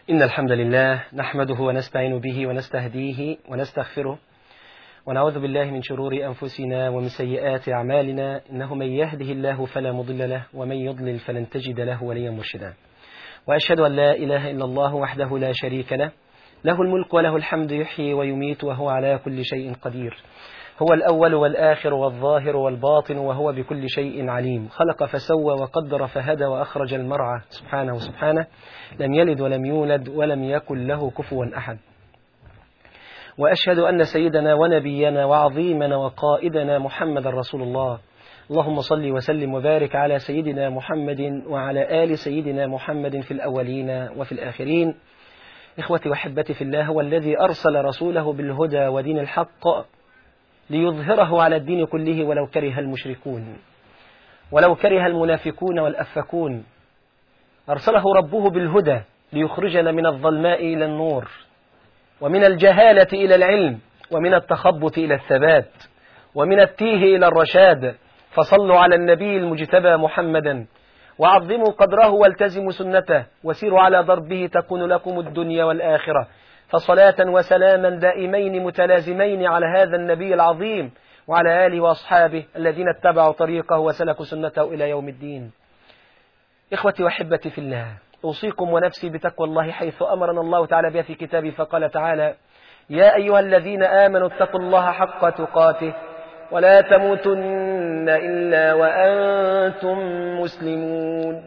إن الحمد لله نحمده ونستعين به ونستهديه ونستغفره ونعوذ بالله من شرور أنفسنا ومن سيئات أعمالنا إنه من يهده الله فلا مضل له ومن يضلل فلن تجد له وليا مرشدا وأشهد أن لا إله إلا الله وحده لا شريك له له الملك وله الحمد يحيي ويميت وهو على كل شيء قدير هو الأول والآخر والظاهر والباطن وهو بكل شيء عليم خلق فسوى وقدر فهدى وأخرج المرعى سبحانه سبحانه لم يلد ولم يولد ولم يكن له كفوا أحد وأشهد أن سيدنا ونبينا وعظيمنا وقائدنا محمد رسول الله اللهم صل وسلم وبارك على سيدنا محمد وعلى آل سيدنا محمد في الأولين وفي الآخرين إخوتي وحبتي في الله هو الذي أرسل رسوله بالهدى ودين الحق ليظهره على الدين كله ولو كره المشركون ولو كره المنافقون والأفكون أرسله ربه بالهدى ليخرجنا من الظلماء إلى النور ومن الجهالة إلى العلم ومن التخبط إلى الثبات ومن التيه إلى الرشاد فصلوا على النبي المجتبى محمدا وعظموا قدره والتزموا سنته وسيروا على ضربه تكون لكم الدنيا والآخرة فصلاة وسلاما دائمين متلازمين على هذا النبي العظيم وعلى آله وأصحابه الذين اتبعوا طريقه وسلكوا سنته إلى يوم الدين إخوتي وحبتي في الله أوصيكم ونفسي بتقوى الله حيث أمرنا الله تعالى بها في كتابه فقال تعالى يا أيها الذين آمنوا اتقوا الله حق تقاته ولا تموتن إلا وأنتم مسلمون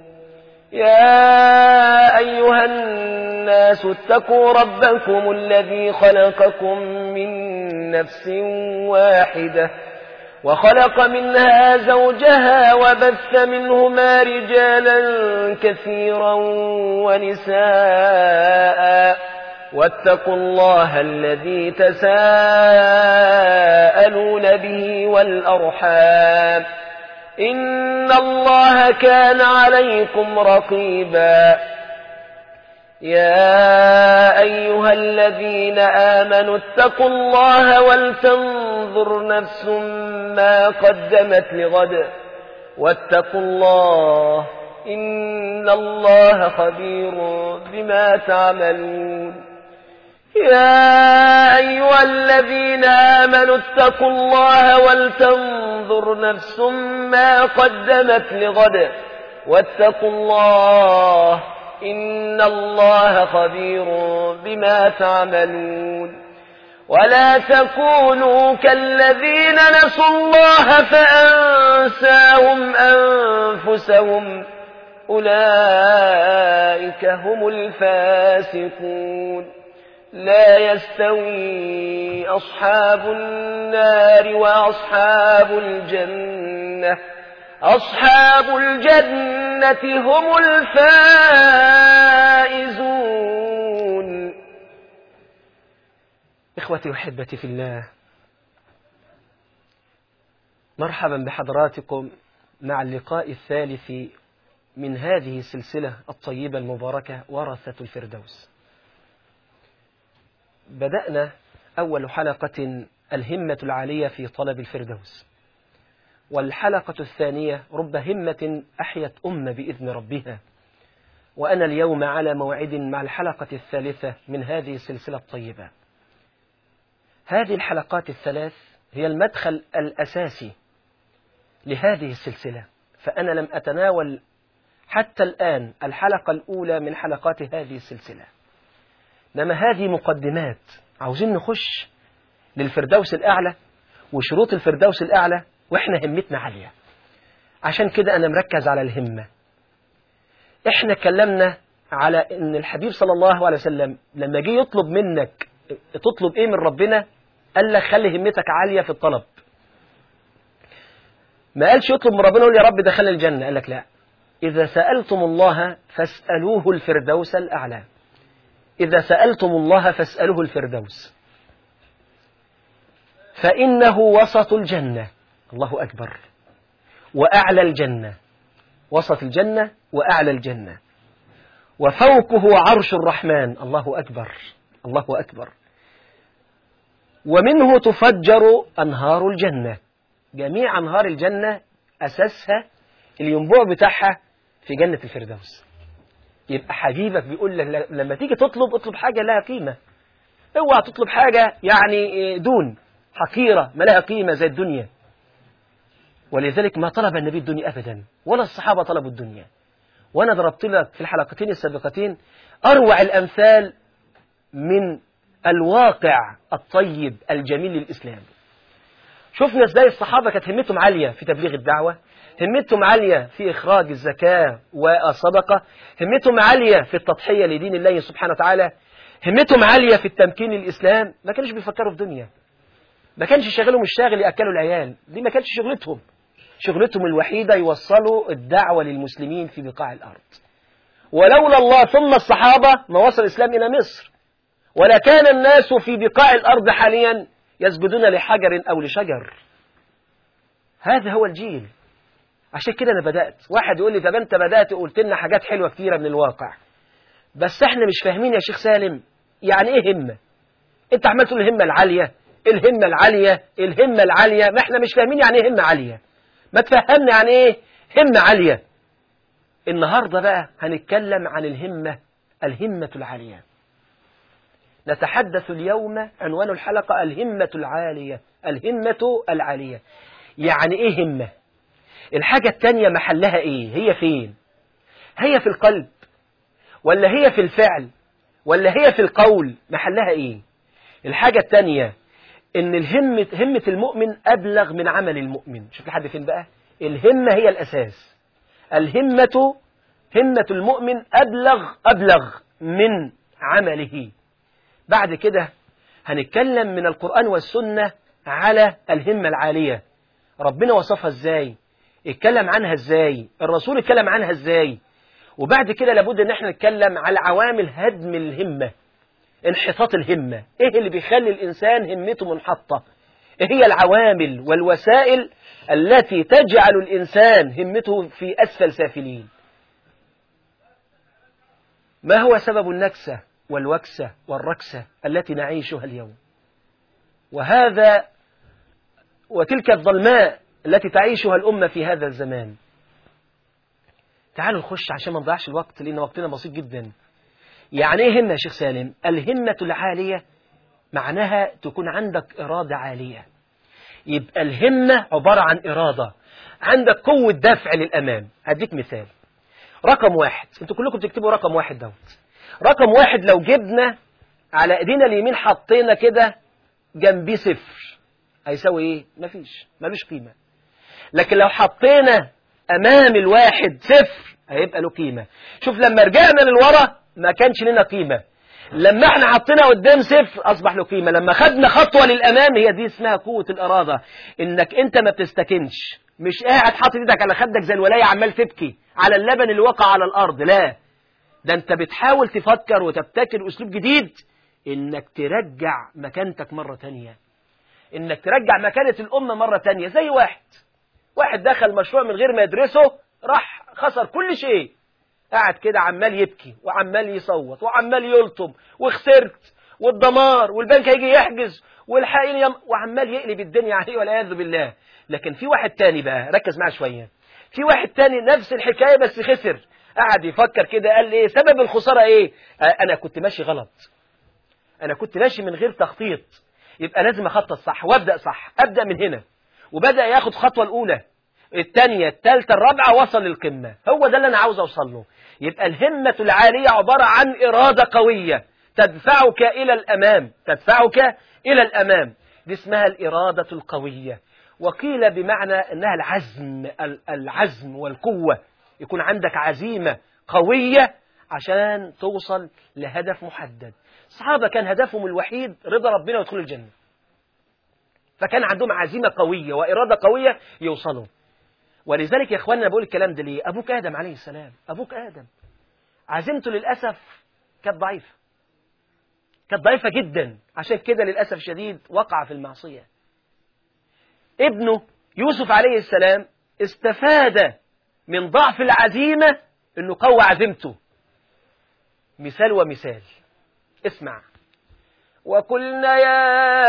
يا أيها الناس اتقوا ربكم الذي خلقكم من نفس واحدة وخلق منها زوجها وبث منهما رجالا كثيرا ونساء واتقوا الله الذي تساءلون به والأرحام إن الله كان عليكم رقيبا يا أيها الذين آمنوا اتقوا الله ولتنظر نفس ما قدمت لغد واتقوا الله إن الله خبير بما تعملون يا أيها الذين آمنوا اتقوا الله ولتنظر نفس ما قدمت لغد واتقوا الله إن الله خبير بما تعملون ولا تكونوا كالذين نسوا الله فأنساهم أنفسهم أولئك هم الفاسقون لا يستوي أصحاب النار وأصحاب الجنة أصحاب الجنة هم الفائزون إخوتي وحبتي في الله مرحبا بحضراتكم مع اللقاء الثالث من هذه السلسلة الطيبة المباركة ورثة الفردوس بدأنا أول حلقة الهمة العالية في طلب الفردوس والحلقة الثانية رب همة أحيت أمة بإذن ربها وأنا اليوم على موعد مع الحلقة الثالثة من هذه السلسلة الطيبة هذه الحلقات الثلاث هي المدخل الأساسي لهذه السلسلة فأنا لم أتناول حتى الآن الحلقة الأولى من حلقات هذه السلسلة إنما هذه مقدمات عاوزين نخش للفردوس الأعلى وشروط الفردوس الأعلى وإحنا همتنا عالية عشان كده أنا مركز على الهمة إحنا اتكلمنا على إن الحبيب صلى الله عليه وسلم لما جه يطلب منك تطلب إيه من ربنا قال لك خلي همتك عالية في الطلب ما قالش يطلب من ربنا يقول يا رب دخل الجنة قال لك لا إذا سألتم الله فاسألوه الفردوس الأعلى إذا سألتم الله فاسألوه الفردوس فإنه وسط الجنة الله أكبر وأعلى الجنة وسط الجنة وأعلى الجنة وفوقه عرش الرحمن الله أكبر الله أكبر ومنه تفجر أنهار الجنة جميع أنهار الجنة أساسها الينبوع بتاعها في جنة الفردوس يبقى حبيبك بيقول لك لما تيجي تطلب اطلب حاجة لها قيمة اوعى تطلب حاجة يعني دون حقيرة ما لها قيمة زي الدنيا ولذلك ما طلب النبي الدنيا أبدا ولا الصحابة طلبوا الدنيا وأنا ضربت لك في الحلقتين السابقتين أروع الأمثال من الواقع الطيب الجميل للإسلام شفنا ازاي الصحابة كانت همتهم عالية في تبليغ الدعوة همتهم عالية في إخراج الزكاة والصدقة همتهم عالية في التضحية لدين الله سبحانه وتعالى همتهم عالية في التمكين الإسلام ما كانوش بيفكروا في دنيا ما كانش شغلهم الشاغل يأكلوا العيال دي ما كانش شغلتهم شغلتهم الوحيدة يوصلوا الدعوة للمسلمين في بقاع الأرض ولولا الله ثم الصحابة ما وصل الإسلام إلى مصر ولا كان الناس في بقاع الأرض حاليا يسجدون لحجر أو لشجر هذا هو الجيل عشان كده أنا بدأت واحد يقول لي طب أنت بدأت وقلت لنا حاجات حلوة كتيرة من الواقع بس احنا مش فاهمين يا شيخ سالم يعني ايه همة انت عمال تقول الهمة العالية الهمة العالية الهمة العالية ما احنا مش فاهمين يعني ايه همة عالية ما تفهمنا يعني ايه همة عالية النهاردة بقى هنتكلم عن الهمة الهمة العالية نتحدث اليوم عنوان الحلقة الهمة العالية الهمة العالية يعني ايه همة الحاجة التانية محلها ايه هي فين هي في القلب ولا هي في الفعل ولا هي في القول محلها ايه الحاجة التانية ان الهمة همة المؤمن ابلغ من عمل المؤمن شوف لحد فين بقى الهمة هي الاساس الهمة همة المؤمن ابلغ ابلغ من عمله بعد كده هنتكلم من القرآن والسنة على الهمة العالية ربنا وصفها ازاي اتكلم عنها ازاي الرسول اتكلم عنها ازاي وبعد كده لابد ان احنا نتكلم على عوامل هدم الهمة انحطاط الهمة ايه اللي بيخلي الانسان همته منحطة ايه هي العوامل والوسائل التي تجعل الانسان همته في اسفل سافلين ما هو سبب النكسة والوكسة والركسة التي نعيشها اليوم وهذا وتلك الظلماء التي تعيشها الأمة في هذا الزمان تعالوا نخش عشان ما نضيعش الوقت لأن وقتنا بسيط جدا يعني ايه همة يا شيخ سالم الهمة العالية معناها تكون عندك إرادة عالية يبقى الهمة عبارة عن إرادة عندك قوة دفع للأمام هديك مثال رقم واحد انتوا كلكم تكتبوا رقم واحد دوت رقم واحد لو جبنا على ايدينا اليمين حطينا كده جنبيه صفر هيساوي ايه مفيش ملوش قيمة لكن لو حطينا امام الواحد صفر هيبقى له قيمة شوف لما رجعنا للورا ما كانش لنا قيمة لما احنا حطينا قدام صفر اصبح له قيمة لما خدنا خطوة للامام هي دي اسمها قوة الارادة انك انت ما بتستكنش مش قاعد حاطط ايدك على خدك زي الولاية عمال تبكي على اللبن اللي وقع على الارض لا ده انت بتحاول تفكر وتبتكر اسلوب جديد انك ترجع مكانتك مرة تانية انك ترجع مكانة الامة مرة تانية زي واحد واحد دخل مشروع من غير ما يدرسه راح خسر كل شيء قاعد كده عمال يبكي وعمال يصوت وعمال يلطم وخسرت والدمار والبنك هيجي يحجز والحقيقي يم... وعمال يقلب الدنيا عليه والعياذ بالله لكن في واحد تاني بقى ركز معاه شوية في واحد تاني نفس الحكاية بس خسر قعد يفكر كده قال ايه سبب الخسارة ايه انا كنت ماشي غلط انا كنت ماشي من غير تخطيط يبقى لازم اخطط صح وابدا صح ابدا من هنا وبدا ياخد الخطوه الاولى الثانيه الثالثه الرابعه وصل للقمه هو ده اللي انا عاوز اوصل له يبقى الهمه العاليه عباره عن اراده قويه تدفعك الى الامام تدفعك الى الامام دي اسمها الاراده القويه وقيل بمعنى انها العزم العزم والقوه يكون عندك عزيمه قويه عشان توصل لهدف محدد الصحابة كان هدفهم الوحيد رضا ربنا ويدخل الجنة فكان عندهم عزيمة قوية وإرادة قوية يوصلوا ولذلك يا إخواننا بقول الكلام ده ليه أبوك آدم عليه السلام أبوك آدم عزيمته للأسف كانت ضعيفة كانت ضعيفة جدا عشان كده للأسف شديد وقع في المعصية ابنه يوسف عليه السلام استفاد من ضعف العزيمة انه قوى عزيمته مثال ومثال اسمع وقلنا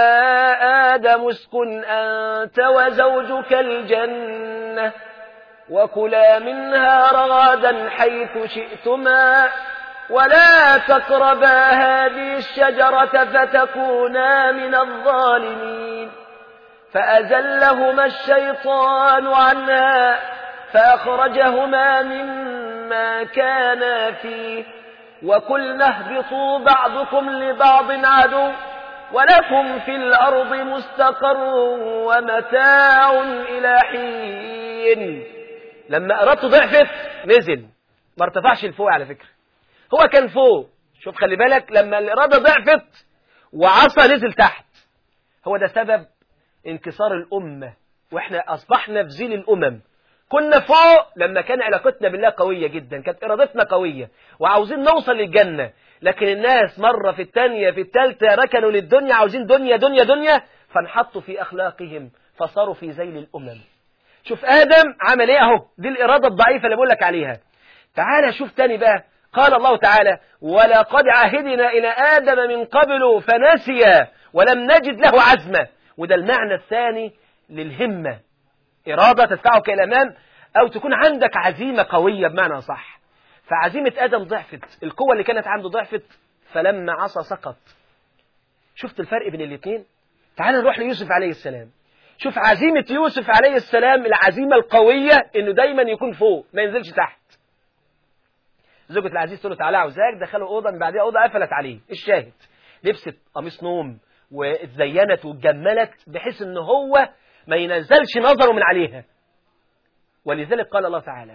يا آدم اسكن أنت وزوجك الجنة وكلا منها رغدا حيث شئتما ولا تقربا هذه الشجرة فتكونا من الظالمين فأزلهما الشيطان عنها فأخرجهما مما كانا فيه وقلنا اهبطوا بعضكم لبعض عدو ولكم في الأرض مستقر ومتاع إلى حين لما إرادته ضعفت نزل ما ارتفعش لفوق على فكرة هو كان فوق شوف خلي بالك لما الإرادة ضعفت وعصى نزل تحت هو ده سبب انكسار الأمة وإحنا أصبحنا في زيل الأمم كنا فوق لما كان علاقتنا بالله قوية جدا كانت إرادتنا قوية وعاوزين نوصل للجنة لكن الناس مرة في الثانية في الثالثة ركنوا للدنيا عاوزين دنيا دنيا دنيا فانحطوا في أخلاقهم فصاروا في زيل الأمم شوف آدم عمل إيه أهو دي الإرادة الضعيفة اللي بقول لك عليها تعالى شوف تاني بقى قال الله تعالى ولقد عهدنا إلى آدم من قبل فنسي ولم نجد له عزمة وده المعنى الثاني للهمة إرادة تدفعك إلى الأمام أو تكون عندك عزيمة قوية بمعنى صح فعزيمة آدم ضعفت القوة اللي كانت عنده ضعفت فلما عصى سقط شفت الفرق بين الاثنين تعال نروح ليوسف عليه السلام شوف عزيمة يوسف عليه السلام العزيمة القوية انه دايما يكون فوق ما ينزلش تحت زوجة العزيز تقول له تعالى عاوزاك دخلوا أوضة من بعدها أوضة قفلت عليه الشاهد لبست قميص نوم واتزينت واتجملت بحيث ان هو ما ينزلش نظره من عليها ولذلك قال الله تعالى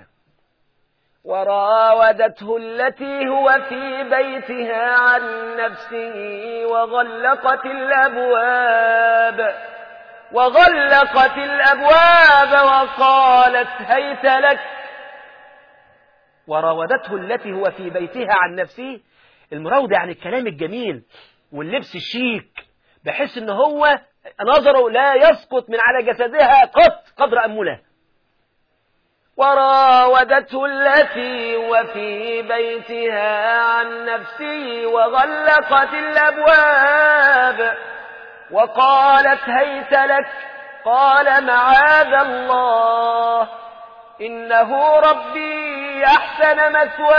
وراودته التي هو في بيتها عن نفسه وغلقت الأبواب وغلقت الأبواب وقالت هيت لك وراودته التي هو في بيتها عن نفسه المراودة يعني الكلام الجميل واللبس الشيك بحيث ان هو نظره لا يسقط من على جسدها قط قدر أمله وراودته التي وفي بيتها عن نفسه وغلقت الأبواب وقالت هيت لك قال معاذ الله إنه ربي أحسن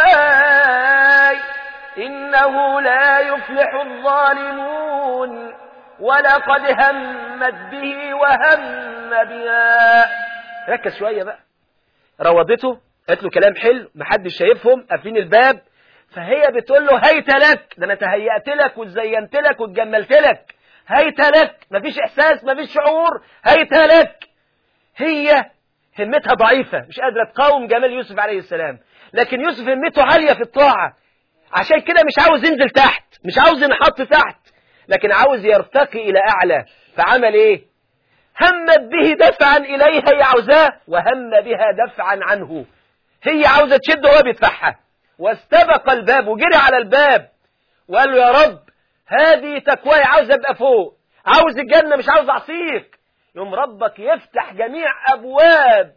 مثواي إنه لا يفلح الظالمون ولقد همت به وهم بها ركز شوية بقى روضته قالت له كلام حلو محدش شايفهم قافلين الباب فهي بتقول له هيت لك ده انا تهيأت لك وزينت لك واتجملت لك هيت لك مفيش احساس مفيش شعور هيت لك هي همتها ضعيفة مش قادرة تقاوم جمال يوسف عليه السلام لكن يوسف همته عالية في الطاعة عشان كده مش عاوز ينزل تحت مش عاوز ينحط تحت لكن عاوز يرتقي إلى أعلى فعمل إيه همت به دفعا إليها هي عاوزاه وهم بها دفعا عنه هي عاوزة تشد وهو بيدفعها واستبق الباب وجري على الباب وقال له يا رب هذه تكواي عاوز ابقى فوق عاوز الجنة مش عاوز أعصيك يوم ربك يفتح جميع أبواب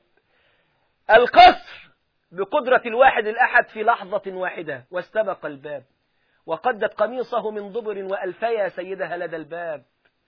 القصر بقدرة الواحد الأحد في لحظة واحدة واستبق الباب وقدت قميصه من ضبر وألفيا سيدها لدى الباب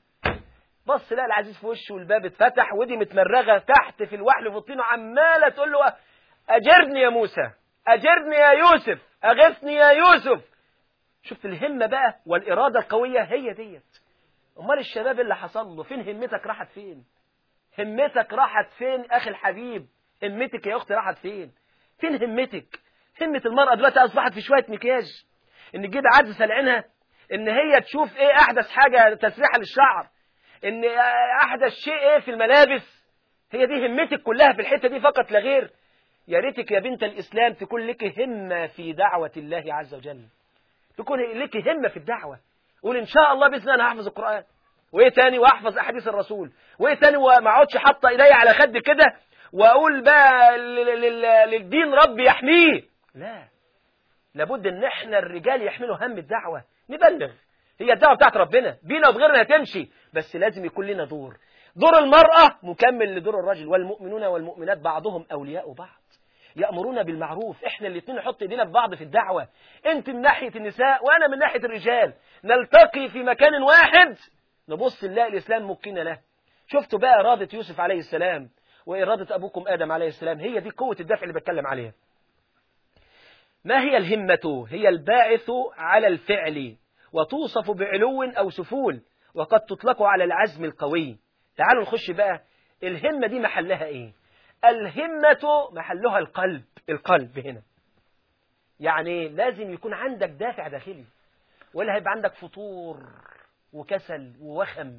بص لا العزيز في وشه والباب اتفتح ودي متمرغة تحت في الوحل في الطين عمالة تقول له أجرني يا موسى أجرني يا يوسف أغثني يا يوسف شفت الهمة بقى والإرادة القوية هي ديت أمال الشباب اللي حصل له فين همتك راحت فين همتك راحت فين أخي الحبيب همتك يا أختي راحت فين فين همتك همة المرأة دلوقتي أصبحت في شوية مكياج إن تجيب عدسة لعينها إن هي تشوف إيه أحدث حاجة تسريحة للشعر إن أحدث شيء إيه في الملابس هي دي همتك كلها في الحتة دي فقط لا غير يا ريتك يا بنت الإسلام تكون لك همة في دعوة الله عز وجل تكون لك همة في الدعوة قول إن شاء الله بإذن الله هحفظ القرآن وإيه تاني وأحفظ أحاديث الرسول وإيه تاني وما اقعدش حاطة إيدي على خد كده وأقول بقى للدين ربي يحميه لا لابد إن إحنا الرجال يحملوا هم الدعوة نبلغ هي الدعوة بتاعت ربنا بينا وبغيرنا هتمشي بس لازم يكون لنا دور دور المرأة مكمل لدور الرجل والمؤمنون والمؤمنات بعضهم أولياء بعض يأمرون بالمعروف احنا الاثنين نحط ايدينا في بعض في الدعوة انت من ناحية النساء وانا من ناحية الرجال نلتقي في مكان واحد نبص نلاقي الاسلام مكنا له شفتوا بقى إرادة يوسف عليه السلام وإرادة أبوكم آدم عليه السلام هي دي قوة الدفع اللي بتكلم عليها ما هي الهمة هي الباعث على الفعل وتوصف بعلو أو سفول وقد تطلق على العزم القوي تعالوا نخش بقى الهمة دي محلها إيه الهمة محلها القلب القلب هنا يعني لازم يكون عندك دافع داخلي ولا هيبقى عندك فطور وكسل ووخم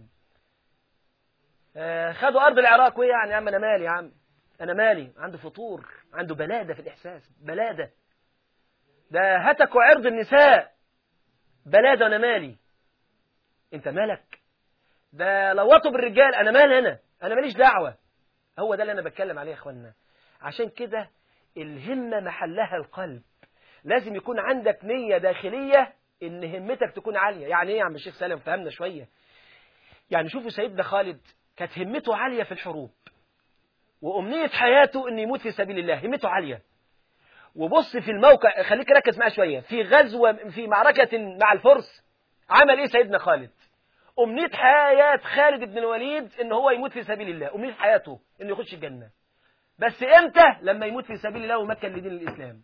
آه خدوا أرض العراق وإيه يعني يا عم أنا مالي يا عم أنا مالي عنده فطور عنده بلادة في الإحساس بلادة ده هتكوا عرض النساء بلادة أنا مالي أنت مالك ده لوطوا بالرجال أنا مال هنا أنا ماليش دعوة هو ده اللي أنا بتكلم عليه يا إخوانا عشان كده الهمة محلها القلب لازم يكون عندك نية داخلية إن همتك تكون عالية يعني إيه يا عم الشيخ سالم فهمنا شوية يعني شوفوا سيدنا خالد كانت همته عالية في الحروب وأمنية حياته إنه يموت في سبيل الله همته عالية وبص في الموقع خليك ركز معايا شوية في غزوة في معركة مع الفرس عمل إيه سيدنا خالد أمنية حياة خالد بن الوليد إن هو يموت في سبيل الله أمنية حياته إنه يخش الجنة بس إمتى لما يموت في سبيل الله ومكن لدين الإسلام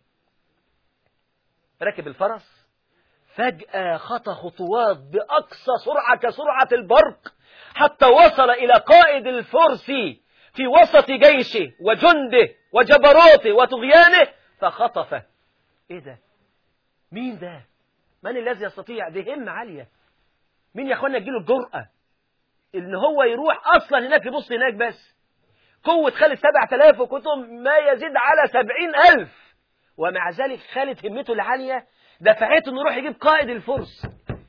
ركب الفرس فجأة خطى خطوات بأقصى سرعة كسرعة البرق حتى وصل إلى قائد الفرس في وسط جيشه وجنده وجبروته وطغيانه فخطفه ايه ده مين ده من الذي يستطيع دي همة عالية مين يا اخوانا تجيله الجرأة ان هو يروح اصلا هناك يبص هناك بس قوة خالد سبع تلاف وكتب ما يزيد على سبعين ألف ومع ذلك خالد همته العالية دفعته انه يروح يجيب قائد الفرس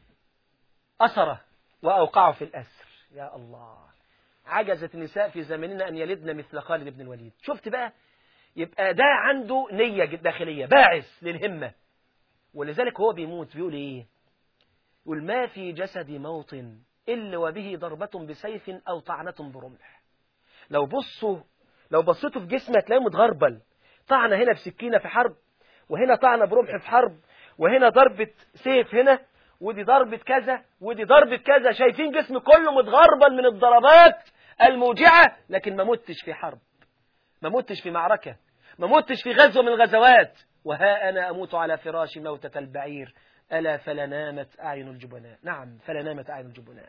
أسره وأوقعه في الأسر يا الله عجزت النساء في زمننا أن يلدن مثل خالد بن الوليد شفت بقى يبقى ده عنده نية داخلية باعث للهمة ولذلك هو بيموت بيقول ايه يقول ما في جسدي موطن إلا وبه ضربة بسيف أو طعنة برمح لو بصوا لو بصيتوا في جسمه هتلاقيه متغربل طعنة هنا بسكينة في حرب وهنا طعنة برمح في حرب وهنا ضربة سيف هنا ودي ضربة كذا ودي ضربة كذا شايفين جسم كله متغربل من الضربات الموجعة لكن ما متش في حرب ما متش في معركة ما متش في غزوة من الغزوات وها أنا أموت على فراش موتة البعير ألا فلنامت أعين الجبناء نعم فلنامت أعين الجبناء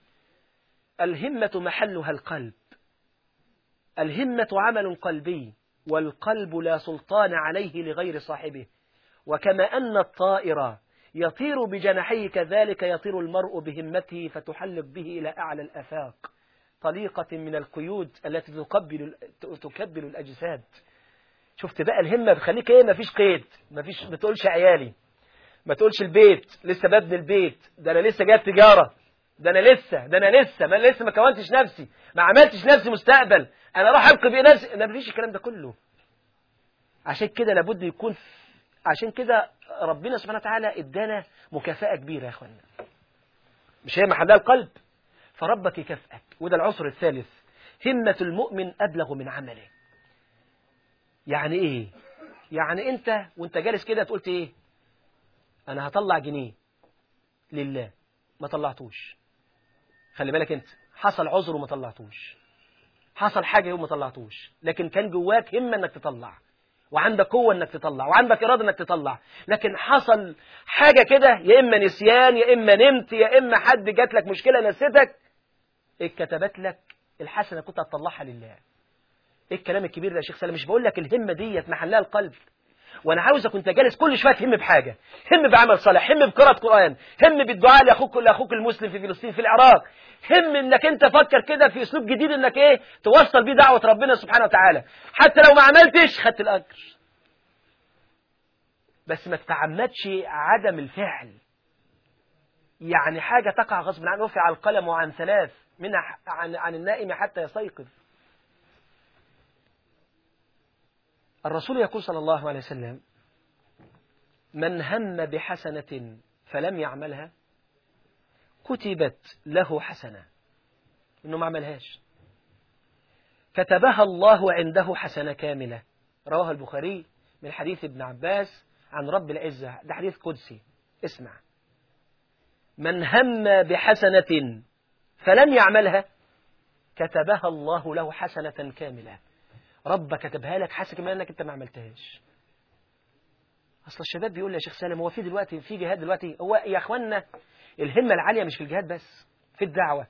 الهمة محلها القلب الهمة عمل قلبي والقلب لا سلطان عليه لغير صاحبه وكما أن الطائر يطير بجناحيه كذلك يطير المرء بهمته فتحلق به إلى أعلى الأفاق طليقة من القيود التي تقبل تكبل الأجساد شفت بقى الهمة بتخليك ايه مفيش قيد مفيش ما تقولش عيالي ما تقولش البيت لسه ببني البيت ده انا لسه جايب تجارة ده انا لسه ده انا لسه ما أنا لسه ما كونتش نفسي ما عملتش نفسي مستقبل انا راح القي بيه نفسي ما فيش الكلام ده كله عشان كده لابد يكون عشان كده ربنا سبحانه وتعالى ادانا مكافأة كبيرة يا اخوانا مش هي محلها القلب فربك يكافئك وده العنصر الثالث همة المؤمن أبلغ من عمله يعني ايه يعني انت وانت جالس كده تقولت ايه انا هطلع جنيه لله ما طلعتوش خلي بالك انت حصل عذر وما طلعتوش حصل حاجة يوم ما طلعتوش لكن كان جواك همة انك تطلع وعندك قوة انك تطلع وعندك إرادة انك تطلع لكن حصل حاجة كده يا إما نسيان يا إما نمت يا إما حد جات لك مشكلة نسيتك اتكتبت لك الحسنة كنت هتطلعها لله ايه الكلام الكبير ده يا شيخ سلام مش بقول لك الهمة ديت محلها القلب وانا عاوزك وانت جالس كل شويه تهم بحاجه هم بعمل صالح هم بقراءه قران هم بالدعاء لاخوك لاخوك المسلم في فلسطين في العراق هم انك انت فكر كده في اسلوب جديد انك ايه توصل بيه دعوه ربنا سبحانه وتعالى حتى لو ما عملتش خدت الاجر بس ما تتعمدش عدم الفعل يعني حاجه تقع غصب عنه رفع القلم عن ثلاث منها عن عن النائم حتى يستيقظ الرسول يقول صلى الله عليه وسلم من هم بحسنة فلم يعملها كتبت له حسنة إنه ما عملهاش كتبها الله عنده حسنة كاملة رواه البخاري من حديث ابن عباس عن رب العزة ده حديث قدسي اسمع من هم بحسنة فلم يعملها كتبها الله له حسنة كاملة ربك كتبها لك حاسس كمان انك انت ما عملتهاش اصل الشباب بيقول لي يا شيخ سالم هو في دلوقتي في جهاد دلوقتي هو يا اخوانا الهمه العاليه مش في الجهاد بس في الدعوه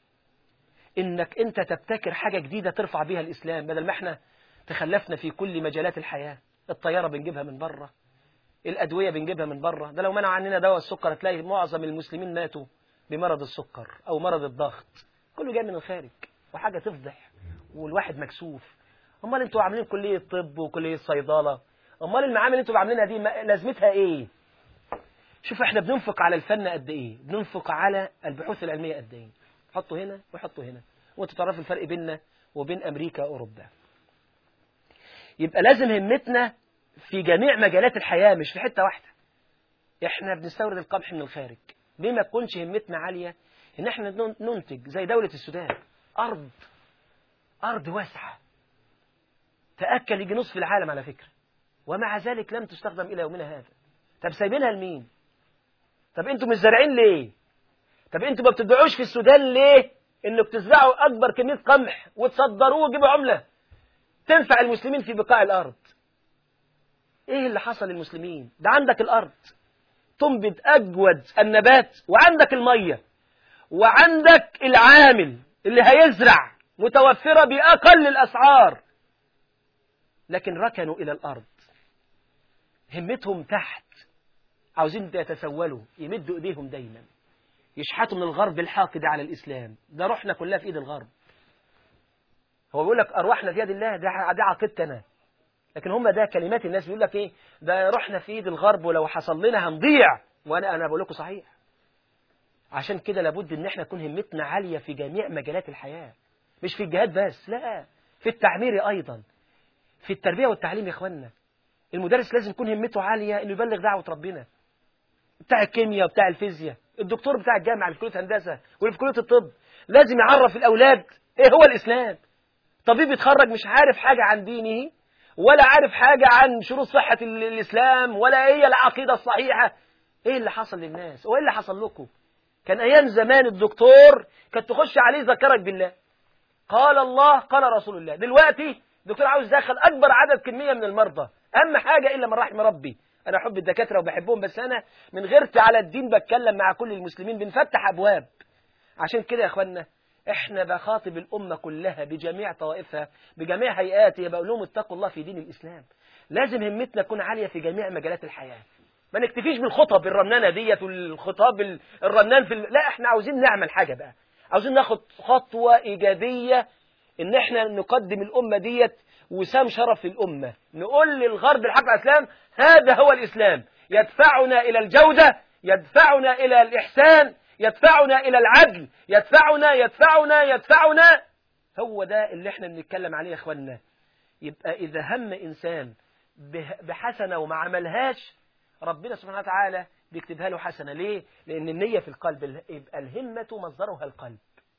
انك انت تبتكر حاجه جديده ترفع بيها الاسلام بدل ما احنا تخلفنا في كل مجالات الحياه الطياره بنجيبها من بره الادويه بنجيبها من بره ده لو منع عننا دواء السكر هتلاقي معظم المسلمين ماتوا بمرض السكر او مرض الضغط كله جاي من الخارج وحاجه تفضح والواحد مكسوف امال انتوا عاملين كليه طب وكليه صيدله امال المعامل اللي انتوا عاملينها دي ما- لازمتها ايه شوف احنا بننفق على الفن قد ايه بننفق على البحوث العلميه قد ايه حطوا هنا وحطوا هنا وانتوا تعرفوا الفرق بيننا وبين امريكا واوروبا يبقى لازم همتنا في جميع مجالات الحياه مش في حته واحده احنا بنستورد القمح من الخارج ليه ما تكونش همتنا عاليه ان احنا نن- ننتج زي دوله السودان ارض ارض واسعه تاكل يجي نصف العالم على فكره ومع ذلك لم تستخدم الى يومنا هذا طب سايبينها لمين طب انتوا مش زارعين ليه طب انتوا ما بتدعوش في السودان ليه انك تزرعوا اكبر كميه قمح وتصدروه وتجيبوا عمله تنفع المسلمين في بقاع الارض ايه اللي حصل للمسلمين ده عندك الارض تنبت اجود النبات وعندك الميه وعندك العامل اللي هيزرع متوفره باقل الاسعار لكن ركنوا الى الارض همتهم تحت عاوزين يتسولوا يمدوا ايديهم دايما يشحتوا من الغرب الحاقد على الاسلام ده روحنا كلها في ايد الغرب هو بيقول لك ارواحنا في يد الله ده ده عقيدتي انا لكن هم ده كلمات الناس بيقول لك ايه ده روحنا في ايد الغرب ولو حصل لنا هنضيع وانا انا بقول لكم صحيح عشان كده لابد ان احنا نكون همتنا عاليه في جميع مجالات الحياه مش في الجهاد بس لا في التعمير ايضا في التربيه والتعليم يا اخوانا المدرس لازم يكون همته عاليه انه يبلغ دعوه ربنا بتاع الكيمياء وبتاع الفيزياء الدكتور بتاع الجامعه اللي في كليه هندسه واللي في كليه الطب لازم يعرف الاولاد ايه هو الاسلام طبيب يتخرج مش عارف حاجه عن دينه ولا عارف حاجه عن شروط صحه ال- الاسلام ولا ايه العقيده الصحيحه ايه اللي حصل للناس وايه اللي حصل لكم كان ايام زمان الدكتور كانت تخش عليه ذكرك بالله قال الله قال رسول الله دلوقتي الدكتور عاوز يدخل اكبر عدد كميه من المرضى اهم حاجه الا من رحم ربي انا احب الدكاتره وبحبهم بس انا من غيرت على الدين بتكلم مع كل المسلمين بنفتح ابواب عشان كده يا اخوانا احنا بخاطب الامه كلها بجميع طوائفها بجميع هيئاتها بقول لهم اتقوا الله في دين الاسلام لازم همتنا تكون عاليه في جميع مجالات الحياه ما نكتفيش بالخطب الرنانه ديت والخطاب ال- الرنان في ال... لا احنا عاوزين نعمل حاجه بقى عاوزين ناخد خطوه ايجابيه ان احنا نقدم الامه ديت وسام شرف للامه نقول للغرب الحق الاسلام هذا هو الاسلام يدفعنا الى الجوده يدفعنا الى الاحسان يدفعنا الى العدل يدفعنا يدفعنا يدفعنا هو ده اللي احنا بنتكلم عليه يا اخوانا يبقى اذا هم انسان به- بحسنه وما عملهاش ربنا سبحانه وتعالى بيكتبها له حسنه ليه لان النيه في القلب ال- يبقى الهمه مصدرها القلب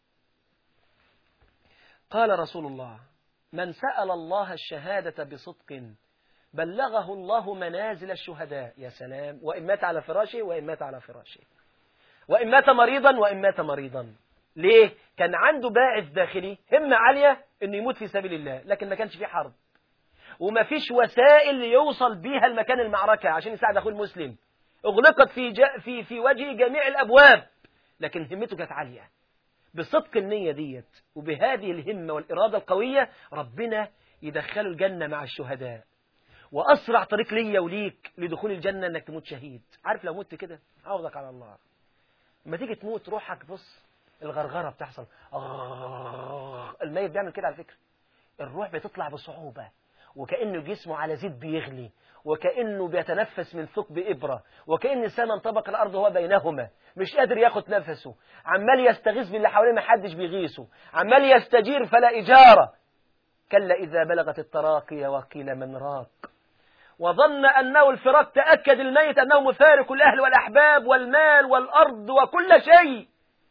قال رسول الله من سأل الله الشهادة بصدق بلغه الله منازل الشهداء يا سلام وإن مات على فراشه وإن مات على فراشه وإن مات مريضا وإن مات مريضا ليه؟ كان عنده باعث داخلي همة عالية إنه يموت في سبيل الله لكن ما كانش في حرب وما فيش وسائل يوصل بيها المكان المعركة عشان يساعد أخوه المسلم أغلقت في, جا في, في وجه جميع الأبواب لكن همته كانت عالية بصدق النية ديت وبهذه الهمة والإرادة القوية ربنا يدخله الجنة مع الشهداء وأسرع طريق ليا وليك لدخول الجنة إنك تموت شهيد عارف لو مت كده عوضك على الله لما تيجي تموت روحك بص الغرغرة بتحصل آه الميت بيعمل كده على فكرة الروح بتطلع بصعوبة وكأنه جسمه على زيت بيغلي وكأنه بيتنفس من ثقب إبرة وكأن السماء انطبق الأرض وهو بينهما مش قادر ياخد نفسه عمال يستغيث باللي حواليه ما حدش بيغيثه عمال يستجير فلا إجارة كلا إذا بلغت التراقي وقيل من راق وظن أنه الفراق تأكد الميت أنه مفارق الأهل والأحباب والمال والأرض وكل شيء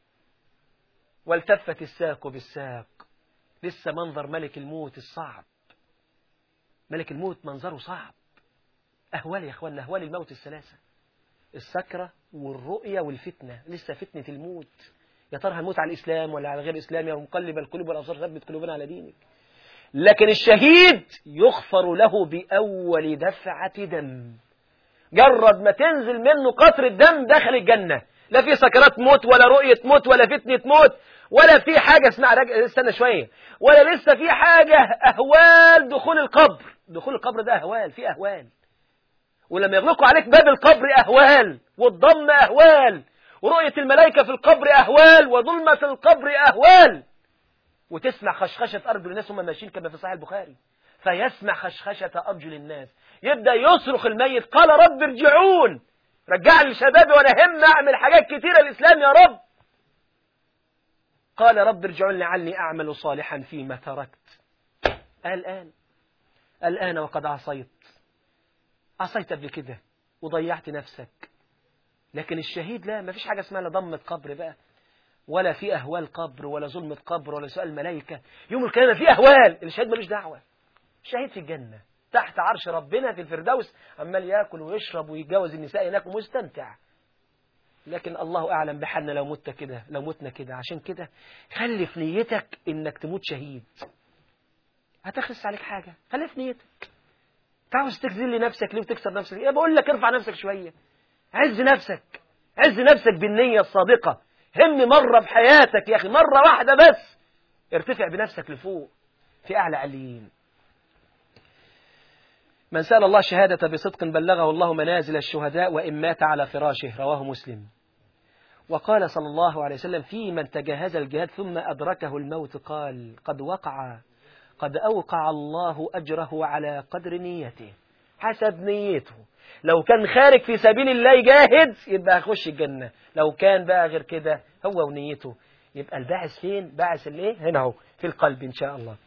والتفت الساق بالساق لسه منظر ملك الموت الصعب ملك الموت منظره صعب أهوال يا أخوان أهوال الموت الثلاثة السكرة والرؤية والفتنة لسه فتنة الموت يا ترى هنموت على الإسلام ولا على غير الإسلام يا مقلب القلوب والأبصار ثبت قلوبنا على دينك لكن الشهيد يغفر له بأول دفعة دم جرد ما تنزل منه قطر الدم داخل الجنة لا في سكرات موت ولا رؤية موت ولا فتنة موت ولا في حاجة اسمها رج... استنى شوية ولا لسه في حاجة أهوال دخول القبر دخول القبر ده أهوال في أهوال ولما يغلقوا عليك باب القبر أهوال والضم أهوال ورؤية الملائكة في القبر أهوال وظلمة القبر أهوال وتسمع خشخشة أرجل الناس هم ماشيين كما في صحيح البخاري فيسمع خشخشة أرجل الناس يبدأ يصرخ الميت قال رب ارجعون رجع لي شبابي وانا هم اعمل حاجات كتيرة الاسلام يا رب قال رب ارجعون لعلي اعمل صالحا فيما تركت الان الان وقد عصيت عصيت قبل كده وضيعت نفسك لكن الشهيد لا ما فيش حاجة اسمها لا ضمة قبر بقى ولا في أهوال قبر ولا ظلمة قبر ولا سؤال ملائكة يوم القيامة في أهوال الشهيد ملوش دعوة الشهيد في الجنة تحت عرش ربنا في الفردوس عمال ياكل ويشرب ويتجوز النساء هناك ومستمتع لكن الله أعلم بحالنا لو مت كده لو متنا كده عشان كده خلي في نيتك إنك تموت شهيد هتخلص عليك حاجة خلي في نيتك تعوز تخذل نفسك ليه وتكسر نفسك ليه بقول لك ارفع نفسك شوية عز نفسك عز نفسك بالنية الصادقة هم مرة في حياتك يا أخي مرة واحدة بس ارتفع بنفسك لفوق في أعلى عليين من سأل الله شهادة بصدق بلغه الله منازل الشهداء وإن مات على فراشه رواه مسلم وقال صلى الله عليه وسلم في من تجهز الجهاد ثم أدركه الموت قال قد وقع قد أوقع الله أجره على قدر نيته حسب نيته لو كان خارج في سبيل الله جاهد يبقى هيخش الجنة لو كان بقى غير كده هو ونيته يبقى الباعث فين باعث الايه هنا اهو في القلب ان شاء الله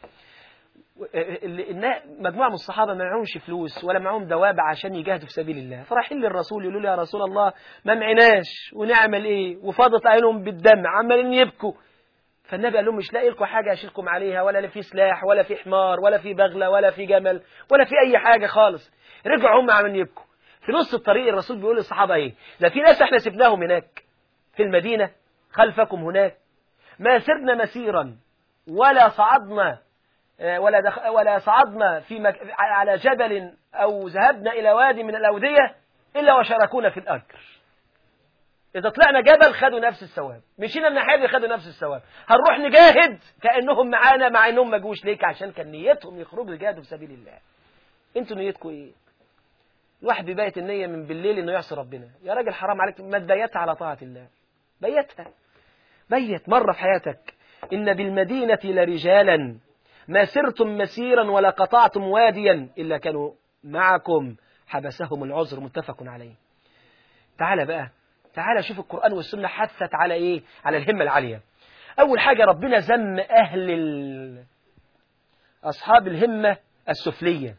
مجموعة من الصحابة ما معهمش فلوس ولا معهم دواب عشان يجاهدوا في سبيل الله فرايحين للرسول يقولوا له يا رسول الله ما معناش ونعمل ايه وفاضت عينهم بالدم عمالين يبكوا فالنبي قال لهم مش لاقي لكم حاجة أشيلكم عليها ولا في سلاح ولا في حمار ولا في بغلة ولا في جمل ولا في أي حاجة خالص رجعوا هم عمالين يبكوا في نص الطريق الرسول بيقول للصحابة ايه ده في ناس احنا سبناهم هناك في المدينة خلفكم هناك ما سرنا مسيرا ولا صعدنا ولا دخ... ولا صعدنا في مك... على جبل أو ذهبنا إلى وادي من الأودية إلا وشاركونا في الأجر إذا طلعنا جبل خدوا نفس الثواب مشينا الناحية دي خدوا نفس الثواب هنروح نجاهد كأنهم معانا مع إنهم ما جوش ليك عشان كان نيتهم يخرجوا يجاهدوا في سبيل الله انتوا نيتكم إيه الواحد بيبيت النية من بالليل إنه يعصي ربنا يا راجل حرام عليك ما تبيتها على طاعة الله بيتها بيت مرة في حياتك إن بالمدينة لرجالا ما سرتم مسيرا ولا قطعتم واديا إلا كانوا معكم حبسهم العذر متفق عليه تعال بقى تعال شوف القرآن والسنة حثت على إيه على الهمة العالية أول حاجة ربنا ذم أهل ال... أصحاب الهمة السفلية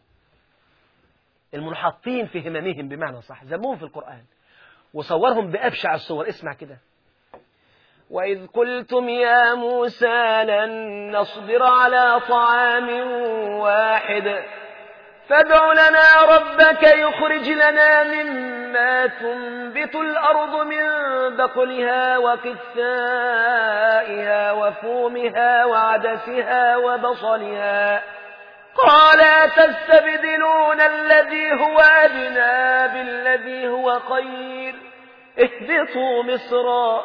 المنحطين في هممهم بمعنى صح ذمهم في القرآن وصورهم بأبشع الصور اسمع كده وإذ قلتم يا موسى لن نصبر على طعام واحد فادع لنا ربك يخرج لنا مما تنبت الأرض من بقلها وقثائها وفومها وعدسها وبصلها قال تستبدلون الذي هو أدنى بالذي هو خير اهبطوا مصرا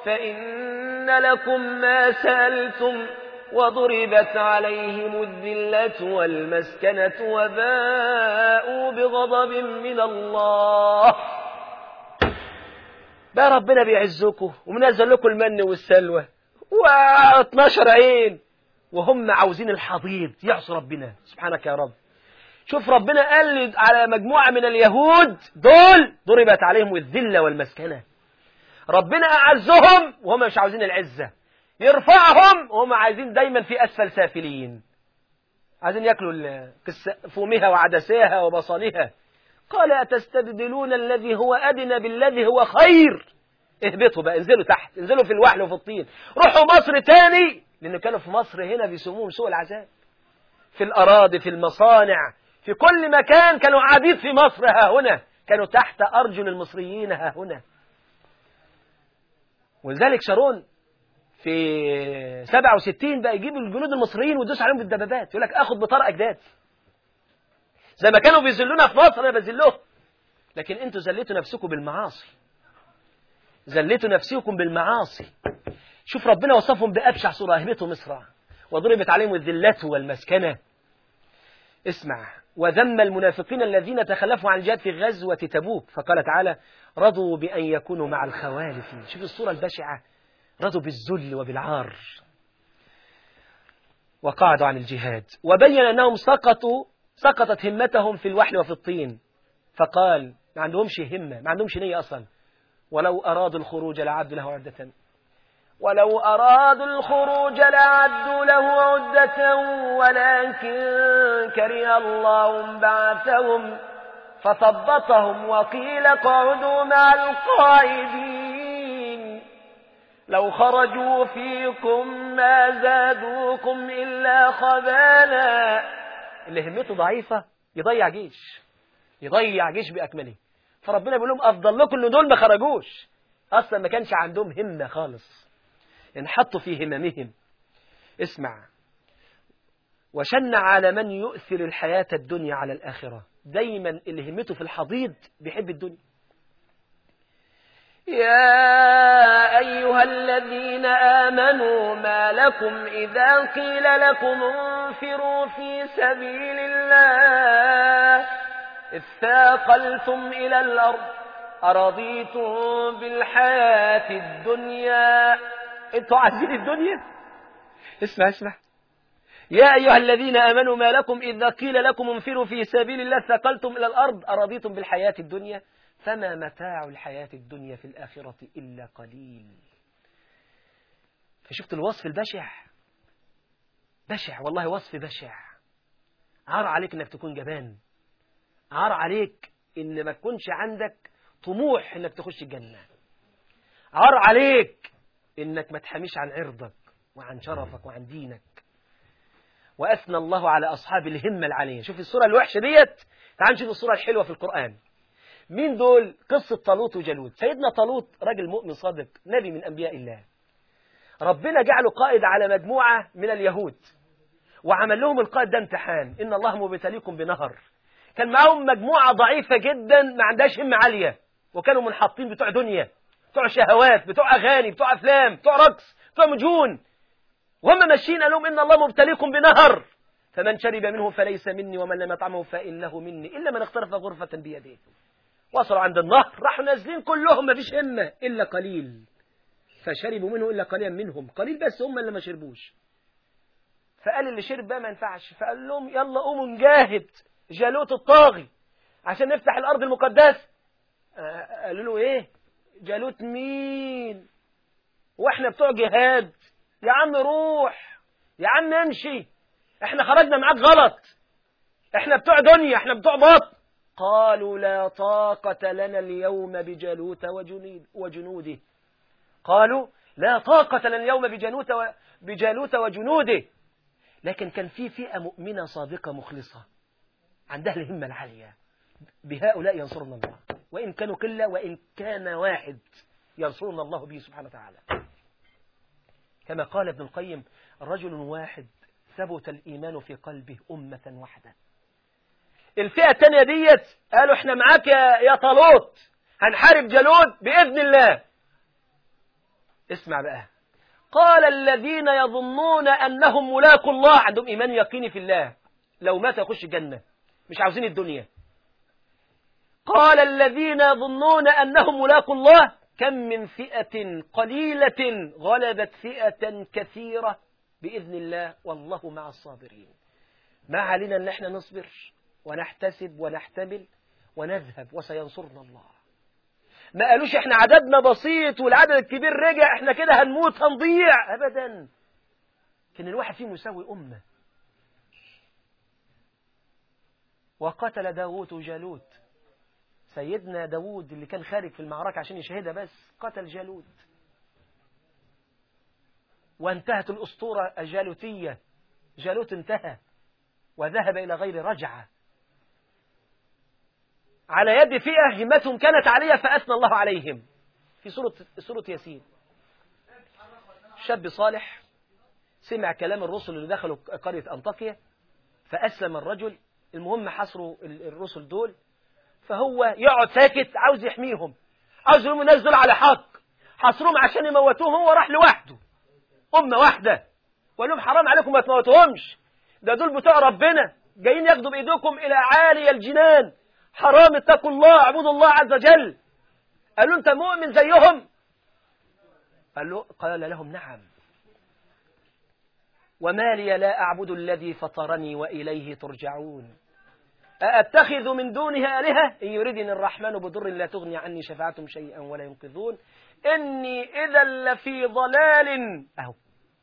فإن لكم ما سألتم وضربت عليهم الذلة والمسكنة وباءوا بغضب من الله بقى ربنا بيعزكم ومنزل لكم المن والسلوى و12 عين وهم عاوزين الحضيض يعصوا ربنا سبحانك يا رب شوف ربنا قال على مجموعة من اليهود دول ضربت عليهم الذلة والمسكنة ربنا أعزهم وهم مش عاوزين العزة يرفعهم وهم عايزين دايما في أسفل سافلين عايزين يأكلوا فومها وعدسها وبصلها قال أتستبدلون الذي هو أدنى بالذي هو خير اهبطوا بقى انزلوا تحت انزلوا في الوحل وفي الطين روحوا مصر تاني لأنه كانوا في مصر هنا بيسموهم سوء العذاب في الأراضي في المصانع في كل مكان كانوا عبيد في مصر ها هنا كانوا تحت أرجل المصريين ها هنا ولذلك شارون في 67 بقى يجيب الجنود المصريين ويدوس عليهم بالدبابات يقول لك اخد بطار اجداد زي ما كانوا بيذلونا في مصر انا بذلهم لكن انتوا ذليتوا نفسكم بالمعاصي ذليتوا نفسكم بالمعاصي شوف ربنا وصفهم بأبشع صورة أهبته مصر وضربت عليهم الذلة والمسكنة اسمع وذم المنافقين الذين تخلفوا عن الجهاد في غزوة تبوك فقال تعالى رضوا بأن يكونوا مع الخوالف شوف الصورة البشعة رضوا بالذل وبالعار وقعدوا عن الجهاد وبين أنهم سقطوا سقطت همتهم في الوحل وفي الطين فقال ما عندهمش همة ما عندهمش نية أصلا ولو أرادوا الخروج لعبدوا له عدة ولو أرادوا الخروج لعدوا له عدة ولكن كره الله بعثهم فثبطهم وقيل اقعدوا مع القاعدين لو خرجوا فيكم ما زادوكم إلا خبالا اللي همته ضعيفة يضيع جيش يضيع جيش بأكمله فربنا بيقول لهم أفضل لكم إن دول ما خرجوش أصلا ما كانش عندهم همة خالص انحطوا في هممهم اسمع وشن على من يؤثر الحياة الدنيا على الآخرة دايما اللي همته في الحضيض بيحب الدنيا يا أيها الذين آمنوا ما لكم إذا قيل لكم انفروا في سبيل الله اثاقلتم إلى الأرض أرضيتم بالحياة الدنيا انتوا عايزين الدنيا اسمع اسمع يا أيها الذين آمنوا ما لكم إذا قيل لكم انفروا في سبيل الله ثقلتم إلى الأرض أرضيتم بالحياة الدنيا فما متاع الحياة الدنيا في الآخرة إلا قليل فشفت الوصف البشع بشع والله وصف بشع عار عليك انك تكون جبان عار عليك ان ما تكونش عندك طموح انك تخش الجنة عار عليك انك ما تحميش عن عرضك وعن شرفك وعن دينك وأثنى الله على أصحاب الهمة العالية شوف الصورة الوحشة ديت تعال نشوف الصورة الحلوة في القرآن مين دول قصة طالوت وجالوت سيدنا طالوت راجل مؤمن صادق نبي من أنبياء الله ربنا جعله قائد على مجموعة من اليهود وعمل لهم القائد ده امتحان إن الله مبتليكم بنهر كان معاهم مجموعة ضعيفة جدا ما عندهاش همة عالية وكانوا منحطين بتوع دنيا بتوع شهوات بتوع أغاني بتوع أفلام بتوع رقص بتوع مجون وهم ماشيين قال لهم إن الله مبتليكم بنهر فمن شرب منه فليس مني ومن لم يطعمه فإنه مني إلا من اخترف غرفة بيده وصلوا عند النهر راحوا نازلين كلهم ما فيش همة إلا قليل فشربوا منه إلا قليلا منهم قليل بس هم اللي ما شربوش فقال اللي شرب بقى ما ينفعش فقال لهم يلا قوموا نجاهد جالوت الطاغي عشان نفتح الأرض المقدسة قالوا له إيه جالوت مين واحنا بتوع جهاد يا عم روح يا عم امشي احنا خرجنا معاك غلط احنا بتوع دنيا احنا بتوع بطن قالوا لا طاقة لنا اليوم بجالوت وجنوده قالوا لا طاقة لنا اليوم بجالوت بجالوت وجنوده لكن كان في فئة مؤمنة صادقة مخلصة عندها الهمة العالية بهؤلاء ينصرنا الله وإن كانوا قلة وإن كان واحد ينصرنا الله به سبحانه وتعالى كما قال ابن القيم رجل واحد ثبت الإيمان في قلبه أمة واحدة الفئة الثانية ديت قالوا احنا معاك يا, يا طالوت هنحارب جالوت بإذن الله اسمع بقى قال الذين يظنون أنهم ملاقوا الله عندهم إيمان يقيني في الله لو مات يخش الجنة مش عاوزين الدنيا قال الذين يظنون أنهم ملاقوا الله كم من فئة قليلة غلبت فئة كثيرة بإذن الله والله مع الصابرين ما علينا أن احنا نصبر ونحتسب ونحتمل ونذهب وسينصرنا الله ما قالوش احنا عددنا بسيط والعدد الكبير رجع احنا كده هنموت هنضيع ابدا كان الواحد فيهم يساوي أمة وقتل داوود جالوت سيدنا داوود اللي كان خارج في المعركة عشان يشهدها بس قتل جالوت وانتهت الأسطورة الجالوتية جالوت انتهى وذهب إلى غير رجعة على يد فئة همتهم كانت عالية فأثنى الله عليهم في سورة, سورة ياسين شاب صالح سمع كلام الرسل اللي دخلوا قرية أنطاكيا فأسلم الرجل المهم حصروا الرسل دول فهو يقعد ساكت عاوز يحميهم عاوز يقوم الناس دول على حق حصروهم عشان يموتوهم هو راح لوحده أمة واحدة وقال لهم حرام عليكم ما تموتوهمش ده دول بتوع ربنا جايين ياخدوا بإيديكم إلى عالي الجنان حرام اتقوا الله اعبدوا الله عز وجل قالوا أنت مؤمن زيهم قال, له قال لهم نعم وما لي لا أعبد الذي فطرني وإليه ترجعون أأتخذ من دونه آلهة إن يردني الرحمن بضر لا تغني عني شفاعتهم شيئا ولا ينقذون إني إذا لفي ضلال أهو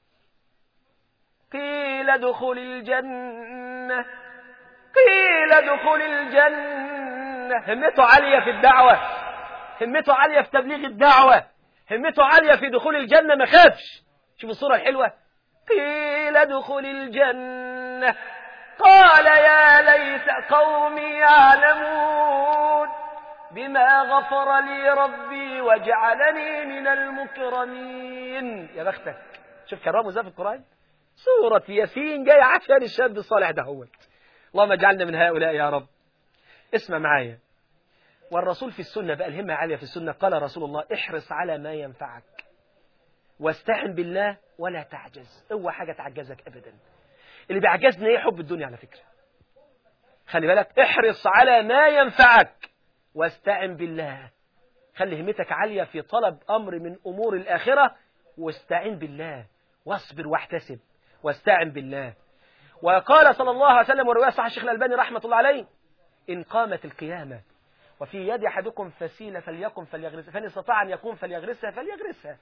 قيل ادخل الجنة قيل ادخل الجنة همته عالية في الدعوة همته عالية في تبليغ الدعوة همته عالية في دخول الجنة ما خافش شوف الصورة الحلوة قيل ادخل الجنة قال يا ليت قومي يعلمون بما غفر لي ربي وجعلني من المكرمين يا بختك شوف كرامه ازاي في القرآن سورة ياسين جاية عشان الشاب الصالح ده هو اللهم اجعلنا من هؤلاء يا رب اسمع معايا والرسول في السنة بقى الهمة عالية في السنة قال رسول الله احرص على ما ينفعك واستعن بالله ولا تعجز اوعى حاجة تعجزك أبدا اللي بيعجزني ايه حب الدنيا على فكرة خلي بالك احرص على ما ينفعك واستعن بالله خلي همتك عالية في طلب أمر من أمور الآخرة واستعن بالله واصبر واحتسب واستعن بالله وقال صلى الله عليه وسلم ورواية صح الشيخ الألباني رحمة الله عليه إن قامت القيامة وفي يد أحدكم فسيلة فليكن فليغرسها فإن استطاع أن يكون فليغرسها فليغرسها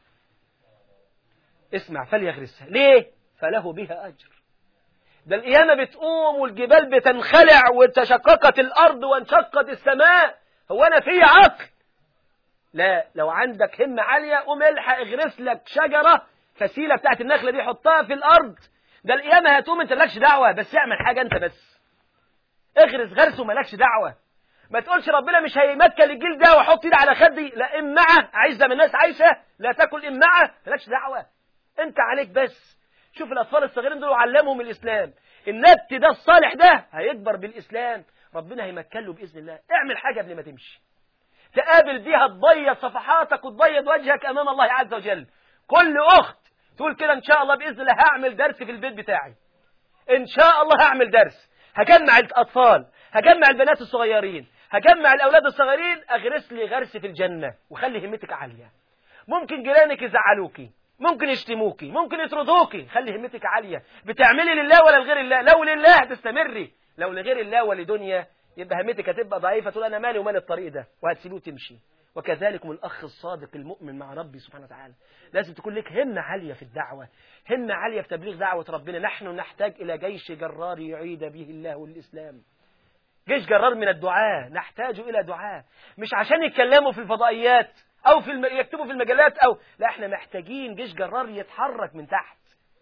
اسمع فليغرسها ليه فله بها أجر ده القيامة بتقوم والجبال بتنخلع وتشققت الأرض وانشقت السماء هو أنا في عقل لا لو عندك همة عالية قوم الحق اغرس لك شجرة فسيلة بتاعت النخلة دي حطها في الأرض ده القيامة هتقوم انت مالكش دعوة بس اعمل حاجة انت بس اغرس غرس ومالكش دعوة ما تقولش ربنا مش هيمكن الجيل ده واحط ايدي على خدي لا امعة عايز من الناس عايشة لا تاكل امعة مالكش دعوة انت عليك بس شوف الأطفال الصغيرين دول وعلمهم الإسلام النبت ده الصالح ده هيكبر بالإسلام ربنا هيمكن له بإذن الله اعمل حاجة قبل ما تمشي تقابل بيها تبيض صفحاتك وتبيض وجهك أمام الله عز وجل كل أخت تقول كده إن شاء الله بإذن الله هعمل درس في البيت بتاعي إن شاء الله هعمل درس هجمع الأطفال هجمع البنات الصغيرين هجمع الأولاد الصغيرين أغرس لي غرس في الجنة وخلي همتك عالية ممكن جيرانك يزعلوكي ممكن يشتموكي ممكن يطردوكي خلي همتك عالية بتعملي لله ولا لغير الله لو لله هتستمري لو لغير الله ولدنيا يبقى همتك هتبقى ضعيفة تقول أنا مالي ومال الطريق ده وهتسيبوه تمشي وكذلك من الأخ الصادق المؤمن مع ربي سبحانه وتعالى لازم تكون لك همة عالية في الدعوة همة عالية في تبليغ دعوة ربنا نحن نحتاج إلى جيش جرار يعيد به الله الإسلام جيش جرار من الدعاء نحتاج إلى دعاء مش عشان يتكلموا في الفضائيات أو في الم... يكتبوا في المجلات أو لا احنا محتاجين جيش جرار يتحرك من تحت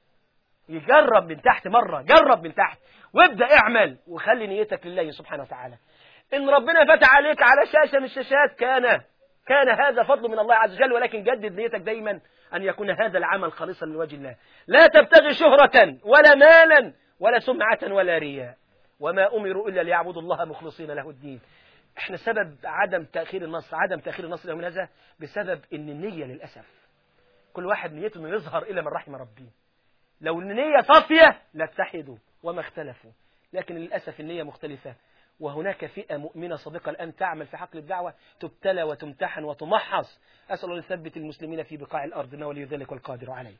يجرب من تحت مرة جرب من تحت وابدأ اعمل وخلي نيتك لله سبحانه وتعالى إن ربنا فتح عليك على شاشة من الشاشات كان كان هذا فضل من الله عز وجل ولكن جدد نيتك دايما أن يكون هذا العمل خالصا لوجه الله لا تبتغي شهرة ولا مالا ولا سمعة ولا رياء وما أمروا إلا ليعبدوا الله مخلصين له الدين احنا سبب عدم تأخير النصر عدم تأخير النصر من هذا بسبب ان النية للأسف كل واحد نيته انه يظهر إلى من رحم ربي لو النية صافية لاتحدوا وما اختلفوا لكن للأسف النية مختلفة وهناك فئة مؤمنة صادقة الآن تعمل في حقل الدعوة تبتلى وتمتحن وتمحص أسأل الله يثبت المسلمين في بقاع الأرض إنه ولي ذلك والقادر عليه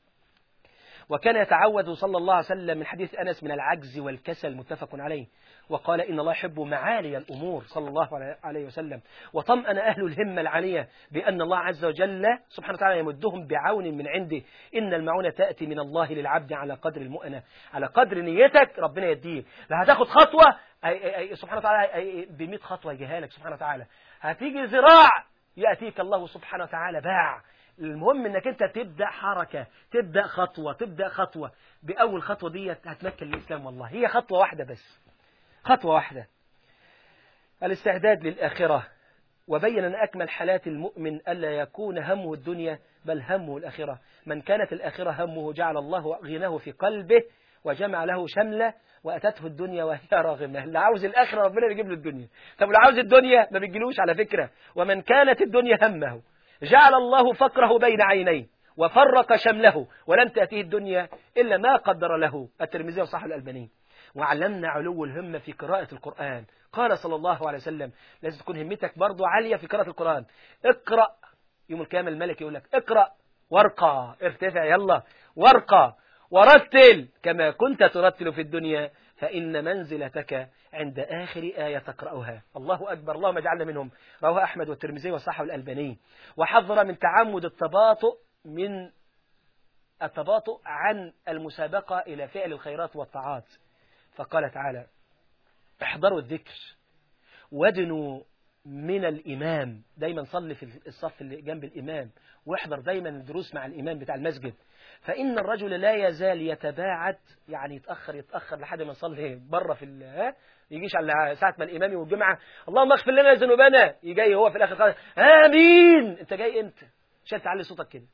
وكان يتعوذ صلى الله عليه وسلم من حديث أنس من العجز والكسل متفق عليه وقال إن الله يحب معالي الأمور صلى الله عليه وسلم وطمأن أهل الهمة العالية بأن الله عز وجل سبحانه وتعالى يمدهم بعون من عنده إن المعونة تأتي من الله للعبد على قدر المؤنة على قدر نيتك ربنا يديه لا هتاخد خطوة أي أي سبحانه وتعالى ب خطوة يجيها لك سبحانه وتعالى هتيجي ذراع يأتيك الله سبحانه وتعالى باع المهم انك انت تبدأ حركة تبدأ خطوة تبدأ خطوة بأول خطوة دي هتمكن الإسلام والله هي خطوة واحدة بس خطوة واحدة الاستعداد للآخرة وبين أن أكمل حالات المؤمن ألا يكون همه الدنيا بل همه الآخرة من كانت الآخرة همه جعل الله غناه في قلبه وجمع له شملة وأتته الدنيا وهي راغمة اللي عاوز الآخرة ربنا بيجيب له الدنيا طب اللي عاوز الدنيا ما بيجيلوش على فكرة ومن كانت الدنيا همه جعل الله فقره بين عينيه وفرق شمله ولم تأتيه الدنيا إلا ما قدر له الترمذي وصح الألباني وعلمنا علو الهمة في قراءة القرآن قال صلى الله عليه وسلم لازم تكون همتك برضو عالية في قراءة القرآن اقرأ يوم القيامة الملك يقول لك اقرأ وارقى ارتفع يلا وارقى ورتل كما كنت ترتل في الدنيا فإن منزلتك عند آخر آية تقرأها الله أكبر اللهم اجعلنا منهم رواه أحمد والترمذي وصححه الألباني وحذر من تعمد التباطؤ من التباطؤ عن المسابقة إلى فعل الخيرات والطاعات فقال تعالى احضروا الذكر وادنوا من الإمام دايما صلي في الصف اللي جنب الإمام واحضر دايما الدروس مع الإمام بتاع المسجد فإن الرجل لا يزال يتباعد يعني يتأخر يتأخر لحد ما يصلي بره في ال- ها يجيش على ساعة ما الإمام يوم الجمعة اللهم اغفر لنا ذنوبنا يجي هو في الآخر قال آمين أنت جاي إمتى عشان تعلي صوتك كده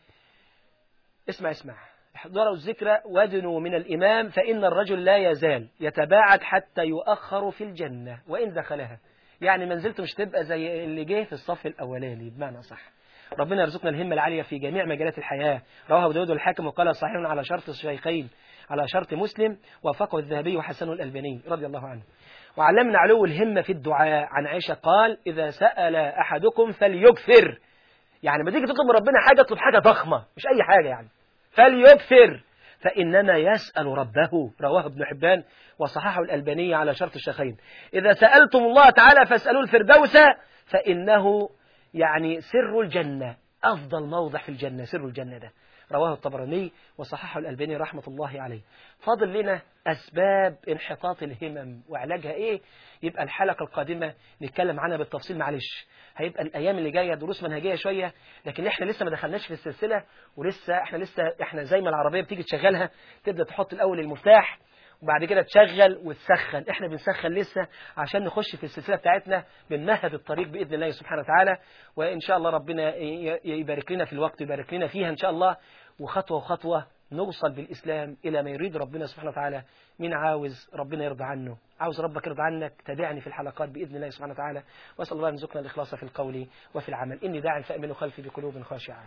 اسمع اسمع احضروا الذكر وادنوا من الإمام فإن الرجل لا يزال يتباعد حتى يؤخر في الجنة وإن دخلها يعني منزلته مش تبقى زي اللي جه في الصف الأولاني بمعنى صح ربنا يرزقنا الهمة العالية في جميع مجالات الحياة رواه أبو داود والحاكم وقال صحيح على شرط الشيخين على شرط مسلم وافقه الذهبي وحسنه الألباني رضي الله عنه وعلمنا علو الهمة في الدعاء عن عائشة قال إذا سأل أحدكم فليكثر يعني ما تيجي تطلب من ربنا حاجة اطلب حاجة ضخمة مش أي حاجة يعني فليكثر فإنما يسأل ربه رواه ابن حبان وصححه الألباني على شرط الشيخين إذا سألتم الله تعالى فاسألوا الفردوس فإنه يعني سر الجنة أفضل موضع في الجنة سر الجنة ده رواه الطبراني وصححه الألباني رحمة الله عليه فاضل لنا أسباب انحطاط الهمم وعلاجها إيه يبقى الحلقة القادمة نتكلم عنها بالتفصيل معلش هيبقى الأيام اللي جاية دروس منهجية شوية لكن إحنا لسه ما دخلناش في السلسلة ولسه إحنا لسه إحنا زي ما العربية بتيجي تشغلها تبدأ تحط الأول المفتاح وبعد كده تشغل وتسخن احنا بنسخن لسه عشان نخش في السلسلة بتاعتنا بنمهد الطريق بإذن الله سبحانه وتعالى وإن شاء الله ربنا ي- يبارك لنا في الوقت يبارك لنا فيها إن شاء الله وخطوة وخطوة نوصل بالإسلام إلى ما يريد ربنا سبحانه وتعالى مين عاوز ربنا يرضى عنه عاوز ربك يرضى عنك تابعني في الحلقات بإذن الله سبحانه وتعالى وأسأل الله أن يرزقنا الإخلاص في القول وفي العمل إني داع فأمن خلفي بقلوب خاشعة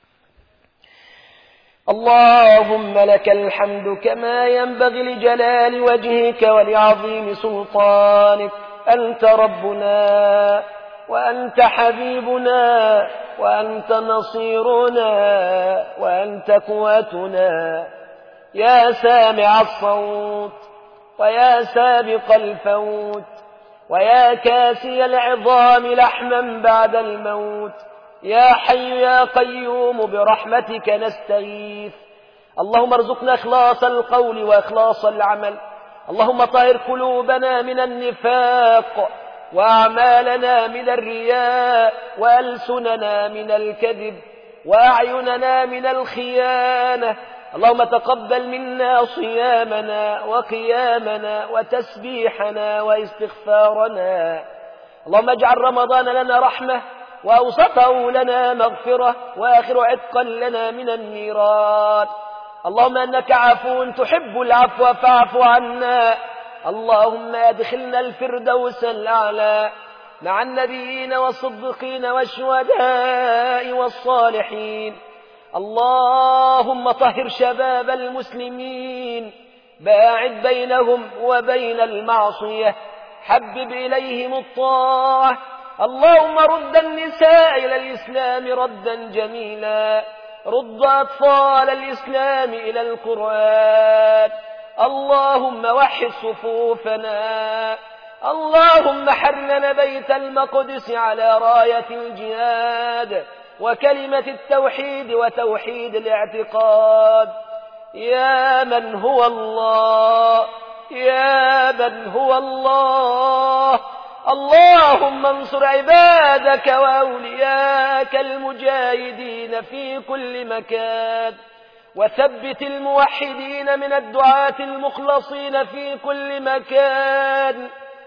اللهم لك الحمد كما ينبغي لجلال وجهك ولعظيم سلطانك أنت ربنا وأنت حبيبنا وأنت نصيرنا وأنت قوتنا يا سامع الصوت ويا سابق الفوت ويا كاسي العظام لحما بعد الموت يا حي يا قيوم برحمتك نستغيث اللهم ارزقنا اخلاص القول واخلاص العمل اللهم طهر قلوبنا من النفاق واعمالنا من الرياء والسننا من الكذب واعيننا من الخيانه اللهم تقبل منا صيامنا وقيامنا وتسبيحنا واستغفارنا اللهم اجعل رمضان لنا رحمه وأوسطه لنا مغفرة وآخر عتقا لنا من النيران اللهم أنك عفو تحب العفو فاعف عنا اللهم أدخلنا الفردوس الأعلى مع النبيين والصديقين والشهداء والصالحين اللهم طهر شباب المسلمين باعد بينهم وبين المعصية حبب إليهم الطاعة اللهم رد النساء إلى الإسلام ردا جميلا رد أطفال الإسلام إلى القرآن اللهم وحد صفوفنا اللهم حرنا بيت المقدس على راية الجهاد وكلمة التوحيد وتوحيد الاعتقاد يا من هو الله يا من هو الله اللهم انصر عبادك وأولياك المجاهدين في كل مكان وثبت الموحدين من الدعاة المخلصين في كل مكان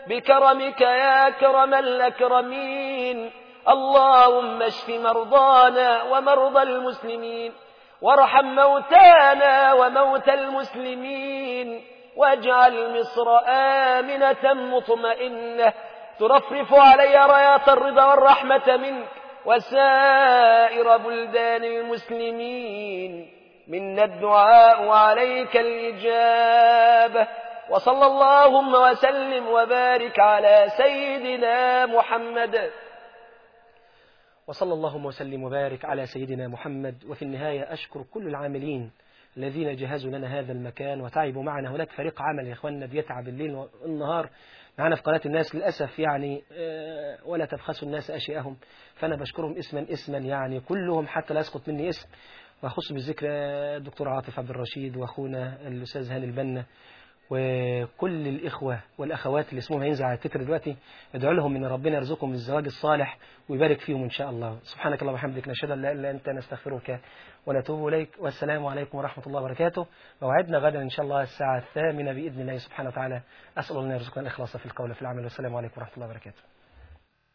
بكرمك يا أكرم الأكرمين اللهم اشف مرضانا ومرضى المسلمين وارحم موتانا وموتى المسلمين واجعل مصر آمنة مطمئنة ترفرف علي رايات الرضا والرحمة منك وسائر بلدان المسلمين منا الدعاء وعليك الإجابة وصلى اللهم وسلم وبارك على سيدنا محمد وصلى اللهم وسلم وبارك على سيدنا محمد وفي النهاية أشكر كل العاملين الذين جهزوا لنا هذا المكان وتعبوا معنا هناك فريق عمل يا إخواننا بيتعب الليل والنهار معنا في قناة الناس للأسف يعني ولا تبخسوا الناس أشياءهم فأنا بشكرهم اسما اسما يعني كلهم حتى لا يسقط مني اسم وأخص بالذكر الدكتور عاطف عبد الرشيد وأخونا الأستاذ هاني البنا وكل الإخوة والأخوات اللي اسمهم هينزل على التتر دلوقتي ادعو لهم ان ربنا يرزقهم الزواج الصالح ويبارك فيهم إن شاء الله سبحانك اللهم وبحمدك نشهد أن لا إله إلا أنت نستغفرك ونتوب إليك والسلام عليكم ورحمة الله وبركاته موعدنا غدا إن شاء الله الساعة الثامنة بإذن الله سبحانه وتعالى أسأل الله أن يرزقنا الإخلاص في القول في العمل والسلام عليكم ورحمة الله وبركاته